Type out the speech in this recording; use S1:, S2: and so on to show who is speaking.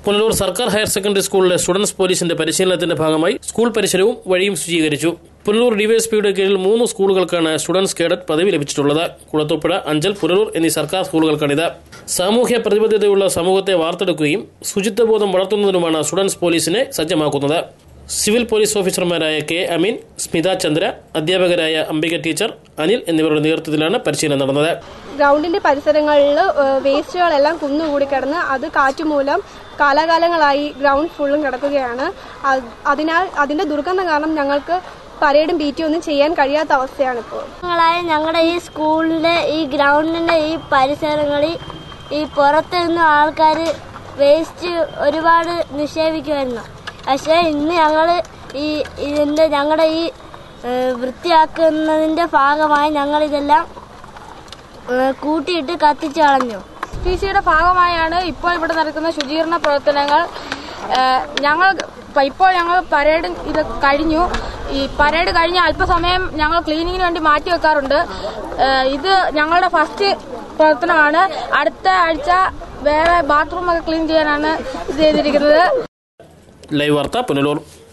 S1: പുനലൂർ സർക്കാർ higher secondary സ്കൂളിലെ students പോലീസിന്റെ പരിശീലനത്തിന്റെ ഭാഗമായി സ്കൂൾ പരിസരവും വഴിയും ശുചീകരിച്ചു പുനലൂർ ഡിവൈഎസ്പിയുടെ കീഴിൽ മൂന്ന് സ്കൂളുകൾക്കാണ് സ്റ്റുഡൻസ് കേഡറ്റ് പദവി ലഭിച്ചിട്ടുള്ളത് കുളത്തൂപ്പുഴ അഞ്ചൽ പുനലൂർ എന്നീ സർക്കാർ സ്കൂളുകൾക്കാണിത് സാമൂഹ്യ പ്രതിബദ്ധതയുള്ള സമൂഹത്തെ വാർത്തെടുക്കുകയും ശുചിത്വബോധം വളർത്തുന്നതിനുമാണ് സ്റ്റുഡൻസ് പോലീസിനെ സജ്ജമാക്കുന്നത് സിവിൽ പോലീസ് ഓഫീസർമാരായ കെ അമീൻ സ്മിത ചന്ദ്ര അധ്യാപകരായ അംബിക ടീച്ചർ അനിൽ എന്നിവരുടെ നേതൃത്വത്തിലാണ് പരിശീലനം നടന്നത്
S2: ഗ്രൗണ്ടിന്റെ പരിസരങ്ങളിൽ വേസ്റ്റുകളെല്ലാം കുന്നുകൂടി കിടന്ന് അത് കാറ്റുമൂലം കാലാകാലങ്ങളായി ഗ്രൗണ്ട് ഫുള്ളും കിടക്കുകയാണ് അത് അതിനാൽ അതിന്റെ ദുർഗന്ധം കാരണം ഞങ്ങൾക്ക് പരേഡും പി ടി ഒന്നും ചെയ്യാൻ കഴിയാത്ത അവസ്ഥയാണ് ഇപ്പോൾ
S3: ഞങ്ങളായ ഞങ്ങളുടെ ഈ സ്കൂളിന്റെ ഈ ഗ്രൗണ്ടിന്റെ ഈ പരിസരങ്ങളിൽ ഈ പുറത്ത് നിന്ന് ആൾക്കാർ വേസ്റ്റ് ഒരുപാട് നിക്ഷേപിക്കുമായിരുന്നു പക്ഷേ ഇന്ന് ഞങ്ങൾ ഈ ഇതിന്റെ ഞങ്ങളുടെ ഈ ഏഹ്, വൃത്തിയാക്കുന്നതിന്റെ ഭാഗമായി ഞങ്ങൾ ഇതെല്ലാം ഏഹ്, കൂട്ടിയിട്ട് കത്തിച്ചു കളഞ്ഞു
S4: പി സിയുടെ ഭാഗമായാണ് ഇപ്പോൾ ഇവിടെ നടക്കുന്ന ശുചീകരണ പ്രവർത്തനങ്ങൾ ഏഹ് ഞങ്ങൾ ഇപ്പ- ഇപ്പോൾ ഞങ്ങൾ പരേഡ് ഇത് കഴിഞ്ഞു ഈ പരേഡ് കഴിഞ്ഞ അല്പസമയം ഞങ്ങൾ ക്ലീനിങ്ങിന് വേണ്ടി മാറ്റി വെക്കാറുണ്ട് ഏഹ് ഇത് ഞങ്ങളുടെ ഫസ്റ്റ് പ്രവർത്തനമാണ് അടുത്ത ആഴ്ച വേറെ ബാത്റൂം ഒക്കെ ക്ലീൻ ചെയ്യാനാണ് ഇത് ചെയ്തിരിക്കുന്നത്
S1: ലൈവ് വാർത്ത പുനലൂർ